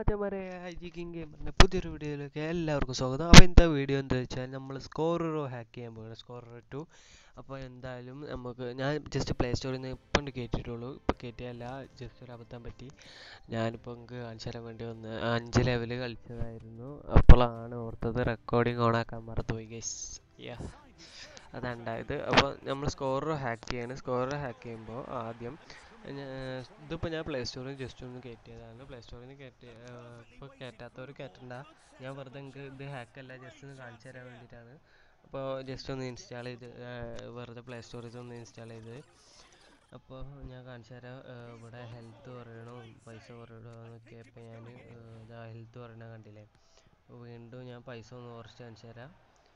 മറ്റന്മാരെ ഹൈജിക്കിങ് ഗെയിമറിൻ്റെ പുതിയൊരു വീഡിയോയിലേക്ക് എല്ലാവർക്കും സ്വാഗതം അപ്പോൾ ഇന്നത്തെ വീഡിയോ എന്താ വെച്ചാൽ നമ്മൾ സ്കോററോ ഹാക്ക് ചെയ്യാൻ പോകുന്നത് സ്കോറർ ടു അപ്പോൾ എന്തായാലും നമുക്ക് ഞാൻ ജസ്റ്റ് പ്ലേ സ്റ്റോറിൽ നിന്ന് ഇപ്പം കയറ്റിയിട്ടുള്ളൂ ഇപ്പോൾ കയറ്റിയല്ല ജസ്റ്റ് ഒരു അബദ്ധം പറ്റി ഞാനിപ്പോൾ നിങ്ങൾക്ക് കാണിച്ചു തരാൻ വേണ്ടി വന്ന് അഞ്ച് ലെവൽ കളിച്ചതായിരുന്നു അപ്പോഴാണ് ഓർത്തത് റെക്കോർഡിംഗ് ഓണാക്കാൻ മറന്നുപോയി ഗൈസ് യാ അതുണ്ടായത് അപ്പോൾ നമ്മൾ സ്കോറർ ഹാക്ക് ചെയ്യാണ് സ്കോറർ ഹാക്ക് ചെയ്യുമ്പോൾ ആദ്യം ഇതിപ്പോൾ ഞാൻ പ്ലേ സ്റ്റോറിൽ ജസ്റ്റ് ഒന്ന് കയറ്റിയതാണ് പ്ലേ സ്റ്റോറിൽ നിന്ന് കയറ്റി ഇപ്പോൾ കയറ്റാത്തവർ കയറ്റണ്ട ഞാൻ വെറുതെ നിങ്ങൾക്ക് ഇത് ഹാക്കല്ല ജസ്റ്റ് ഒന്ന് കാണിച്ചു തരാൻ വേണ്ടിയിട്ടാണ് അപ്പോൾ ജസ്റ്റ് ഒന്ന് ഇൻസ്റ്റാൾ ചെയ്ത് വെറുതെ പ്ലേ സ്റ്റോറിൽ ഒന്ന് ഇൻസ്റ്റാൾ ചെയ്ത് അപ്പോൾ ഞാൻ കാണിച്ചു തരാം ഇവിടെ ഹെൽത്ത് പറയണോ പൈസ പറയണോ എന്നൊക്കെ ഇപ്പോൾ ഞാൻ ഇതാ ഹെൽത്ത് പറയണ കണ്ടില്ലേ വീണ്ടും ഞാൻ പൈസ ഒന്ന് കുറച്ച് കാണിച്ചു തരാം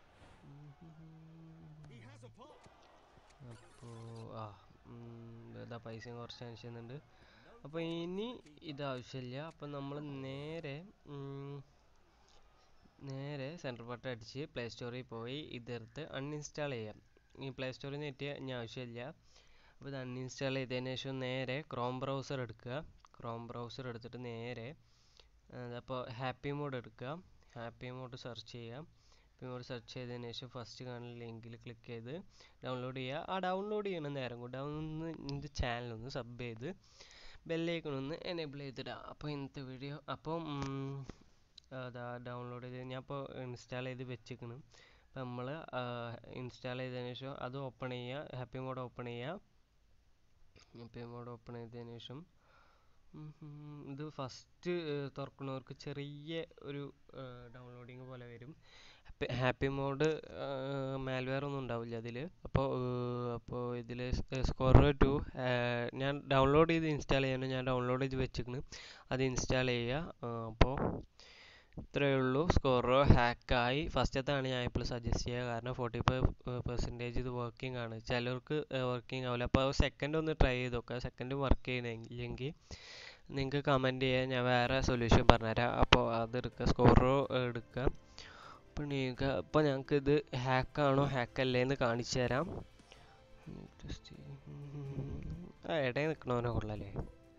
അപ്പോൾ ആ ഇതാ പൈസയും കുറച്ച് കാണിച്ചുന്നുണ്ട് അപ്പോൾ ഇനി ഇത് ആവശ്യമില്ല അപ്പോൾ നമ്മൾ നേരെ നേരെ സെൻറ്റർ ബട്ടൺ അടിച്ച് പ്ലേ സ്റ്റോറിൽ പോയി ഇതെടുത്ത് അൺഇൻസ്റ്റാൾ ചെയ്യാം ഈ പ്ലേ സ്റ്റോറിൽ നിന്ന് നെറ്റ് ഇനി ആവശ്യമില്ല അപ്പോൾ ഇത് അൺഇൻസ്റ്റാൾ ചെയ്തതിന് ശേഷം നേരെ ക്രോം ബ്രൗസർ എടുക്കുക ക്രോം ബ്രൗസർ എടുത്തിട്ട് നേരെ അപ്പോൾ ഹാപ്പി മോഡ് എടുക്കുക ഹാപ്പി മോഡ് സെർച്ച് ചെയ്യാം ഹാപ്പി മോഡ് സെർച്ച് ചെയ്തതിന് ശേഷം ഫസ്റ്റ് കാണുന്ന ലിങ്കിൽ ക്ലിക്ക് ചെയ്ത് ഡൗൺലോഡ് ചെയ്യുക ആ ഡൗൺലോഡ് ചെയ്യണ നേരം കൊണ്ട് ഒന്ന് എൻ്റെ ചാനലൊന്ന് സബ് ചെയ്ത് ബെല്ലൈക്കണൊന്ന് എനേബിൾ ചെയ്തിടുക അപ്പോൾ ഇന്നത്തെ വീഡിയോ അപ്പം അതാ ഡൗൺലോഡ് ചെയ്ത് ഞാൻ ഇപ്പോൾ ഇൻസ്റ്റാൾ ചെയ്ത് വെച്ചിരിക്കണം അപ്പം നമ്മൾ ഇൻസ്റ്റാൾ ചെയ്തതിന് ശേഷം അത് ഓപ്പൺ ചെയ്യുക ഹാപ്പി മോഡ് ഓപ്പൺ ചെയ്യുക ഹാപ്പി മോഡ് ഓപ്പൺ ചെയ്തതിന് ശേഷം ഇത് ഫസ്റ്റ് തുറക്കുന്നവർക്ക് ചെറിയ ഒരു ഡൗൺലോഡിങ് പോലെ വരും ഹാപ്പി മോഡ് മാൽവെയർ ഒന്നും ഉണ്ടാവില്ല അതിൽ അപ്പോൾ അപ്പോൾ ഇതിൽ സ്കോർ ടു ഞാൻ ഡൗൺലോഡ് ചെയ്ത് ഇൻസ്റ്റാൾ ചെയ്യാനും ഞാൻ ഡൗൺലോഡ് ചെയ്ത് വെച്ചിരിക്കുന്നു അത് ഇൻസ്റ്റാൾ ചെയ്യുക അപ്പോൾ ഇത്രയേ ഉള്ളൂ സ്കോറോ ഹാക്കായി ഫസ്റ്റത്താണ് ഞാൻ ഇപ്പോൾ സജസ്റ്റ് ചെയ്യുക കാരണം ഫോർട്ടി ഫൈവ് പെർസെൻറ്റേജ് ഇത് വർക്കിംഗ് ആണ് ചിലർക്ക് വർക്കിംഗ് ആവില്ല അപ്പോൾ സെക്കൻഡ് ഒന്ന് ട്രൈ ചെയ്ത് നോക്കുക സെക്കൻഡ് വർക്ക് ചെയ്യണമെങ്കിൽ നിങ്ങൾക്ക് കമൻറ്റ് ചെയ്യാൻ ഞാൻ വേറെ സൊല്യൂഷൻ പറഞ്ഞുതരാം അപ്പോൾ അതെടുക്കുക സ്കോറോ എടുക്കുക അപ്പോൾ നിങ്ങൾക്ക് അപ്പോൾ ഞങ്ങൾക്ക് ഇത് ഹാക്കാണോ ഹാക്കല്ലേ എന്ന് കാണിച്ചു തരാം ആ ഇടയിൽ നിൽക്കണവനെ കൊള്ളാല്ലേ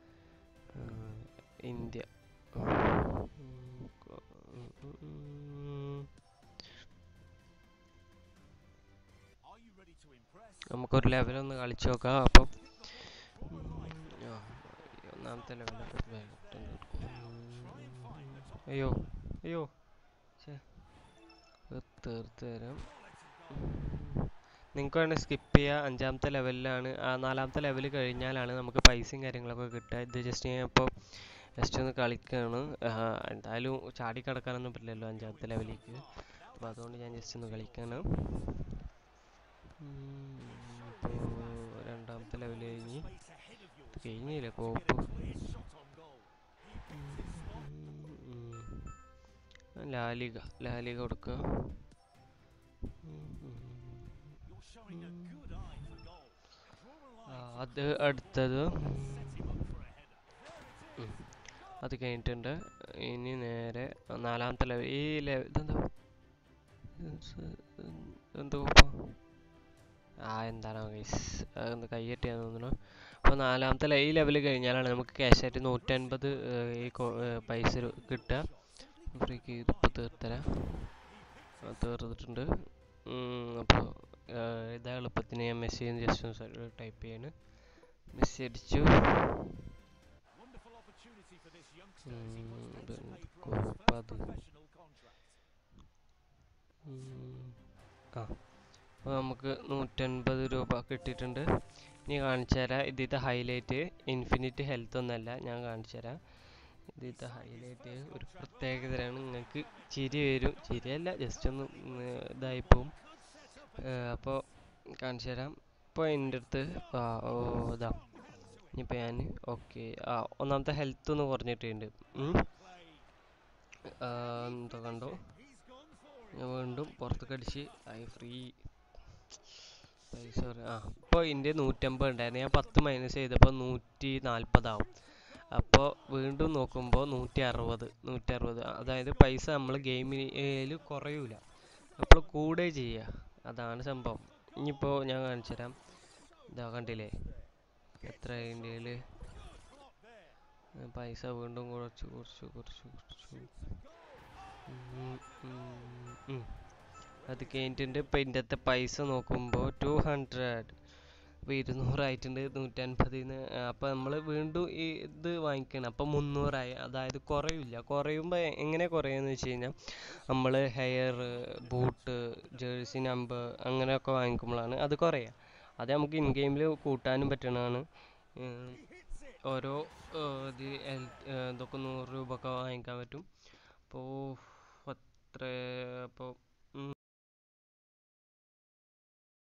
ഇന്ത്യ നമുക്കൊരു ലെവലൊന്ന് കളിച്ചു നോക്കാം അപ്പം ഒന്നാമത്തെ ലെവലൊക്കെ അയ്യോ അയ്യോ തീർത്ത് തരാം നിങ്ങൾക്ക് വേണമെങ്കിൽ സ്കിപ്പ് ചെയ്യുക അഞ്ചാമത്തെ ലെവലിലാണ് ആ നാലാമത്തെ ലെവൽ കഴിഞ്ഞാലാണ് നമുക്ക് പൈസയും കാര്യങ്ങളൊക്കെ കിട്ടുക ഇത് ജസ്റ്റ് ഞാൻ ഇപ്പോൾ ജസ്റ്റ് ഒന്ന് കളിക്കുകയാണ് എന്തായാലും ചാടി കിടക്കാനൊന്നും പറ്റില്ലല്ലോ അഞ്ചാമത്തെ ലെവലിലേക്ക് അപ്പോൾ അതുകൊണ്ട് ഞാൻ ജസ്റ്റ് ഒന്ന് കളിക്കാണ് ഇപ്പോൾ രണ്ടാമത്തെ ലെവൽ കഴിഞ്ഞ് കഴിഞ്ഞില്ല കോപ്പ് ലാലിക ലാലിക കൊടുക്കുക അത് അടുത്തത് അത് കഴിഞ്ഞിട്ടുണ്ട് ഇനി നേരെ നാലാമത്തെ ലെവൽ ഈ ലെവൽ ഇതെന്താ എന്തോ ആ എന്താണ് ഗൈസ് അതൊന്ന് കൈയ്യട്ടിയാന്ന് തോന്നുന്നു അപ്പോൾ നാലാമത്തെ ഈ ലെവൽ കഴിഞ്ഞാലാണ് നമുക്ക് ക്യാഷ് ആയിട്ട് നൂറ്റൻപത് ഈ പൈസ കിട്ടുക ഫ്രീക്ക് ഇതിപ്പോൾ തീർത്തരാം തീർത്തിട്ടുണ്ട് അപ്പോൾ ഇതാ എളുപ്പത്തിന് ഞാൻ മെസ്സേജ് ജസ്റ്റ് ടൈപ്പ് ചെയ്യാണ് മെസ്സേജ് അടിച്ചു അത് ആ അപ്പോൾ നമുക്ക് നൂറ്റൻപത് രൂപ കിട്ടിയിട്ടുണ്ട് ഇനി കാണിച്ചു തരാം ഇതിത്തെ ഹൈലൈറ്റ് ഇൻഫിനിറ്റ് ഹെൽത്ത് ഒന്നല്ല ഞാൻ കാണിച്ചു തരാം ഇതിത്തെ ഹൈലൈറ്റ് ഒരു പ്രത്യേകതരാണ് നിങ്ങൾക്ക് ചിരി വരും ചിരിയല്ല ജസ്റ്റ് ഒന്ന് ഇതായിപ്പോവും അപ്പോൾ കാണിച്ചു തരാം ഇപ്പോൾ എൻ്റെ അടുത്ത് ഓ ഇതാ ഇനിയിപ്പോൾ ഞാൻ ഓക്കെ ആ ഒന്നാമത്തെ ഹെൽത്ത് ഒന്ന് കുറഞ്ഞിട്ടുണ്ട് എന്താ കണ്ടോ ഞാൻ വീണ്ടും പുറത്തേക്ക് അടിച്ച് ഐ ഫ്രീ പൈസ ആ ഇപ്പോൾ എൻ്റെ നൂറ്റമ്പത് ഉണ്ടായിരുന്നു ഞാൻ പത്ത് മൈനസ് ചെയ്തപ്പോൾ നൂറ്റി നാൽപ്പതാവും അപ്പോൾ വീണ്ടും നോക്കുമ്പോൾ നൂറ്റി അറുപത് നൂറ്റി അറുപത് അതായത് പൈസ നമ്മൾ ഗെയിമിൽ കുറയൂല അപ്പോൾ കൂടെ ചെയ്യുക അതാണ് സംഭവം ഇനിയിപ്പോൾ ഞാൻ കാണിച്ചു തരാം ഇതാ കണ്ടില്ലേ എത്ര ഇന്ത്യയിൽ ഏ, പൈസ വീണ്ടും കുറച്ച് കുറച്ച് കുറച്ച് കുറച്ച് ഉം, ഉം, ഉം. അത് കഴിഞ്ഞിട്ടുണ്ട് ഇപ്പം ഇതിൻ്റെ പൈസ നോക്കുമ്പോൾ ടു ഹൺഡ്രഡ് അപ്പോൾ ഇരുന്നൂറായിട്ടുണ്ട് നൂറ്റൻപതിന് അപ്പോൾ നമ്മൾ വീണ്ടും ഈ ഇത് വാങ്ങിക്കണം അപ്പോൾ മുന്നൂറായി അതായത് കുറയില്ല കുറയുമ്പോൾ എങ്ങനെ കുറയുമെന്ന് വെച്ച് കഴിഞ്ഞാൽ നമ്മൾ ഹെയർ ബൂട്ട് ജേഴ്സി നമ്പർ അങ്ങനെയൊക്കെ വാങ്ങിക്കുമ്പോഴാണ് അത് കുറയുക അത് നമുക്ക് ഇൻ ഗെയിമിൽ കൂട്ടാനും പറ്റണതാണ് ഉം, ഓരോ ഏർ, ഇത് എൽ- ഏർ, ഇതൊക്കെ നൂറ് രൂപ ഒക്കെ വാങ്ങിക്കാൻ പറ്റും അപ്പോൾ അത്ര അപ്പോൾ